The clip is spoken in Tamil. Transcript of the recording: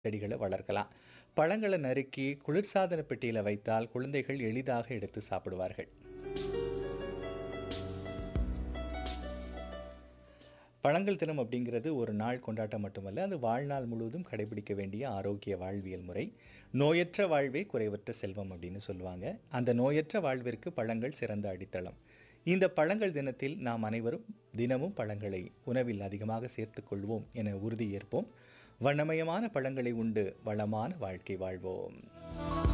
செடிகளை வளர்க்கலாம் பழங்களை நறுக்கி குளிர்சாதன பெட்டியில் வைத்தால் குழந்தைகள் எளிதாக எடுத்து சாப்பிடுவார்கள் பழங்கள் தினம் அப்படிங்கிறது ஒரு நாள் கொண்டாட்டம் மட்டுமல்ல அது வாழ்நாள் முழுவதும் கடைபிடிக்க வேண்டிய ஆரோக்கிய வாழ்வியல் முறை நோயற்ற வாழ்வே குறைவற்ற செல்வம் அப்படின்னு சொல்லுவாங்க அந்த நோயற்ற வாழ்விற்கு பழங்கள் சிறந்த அடித்தளம் இந்த பழங்கள் தினத்தில் நாம் அனைவரும் தினமும் பழங்களை உணவில் அதிகமாக சேர்த்துக் கொள்வோம் என உறுதியேற்போம் வண்ணமயமான பழங்களை உண்டு வளமான வாழ்க்கை வாழ்வோம்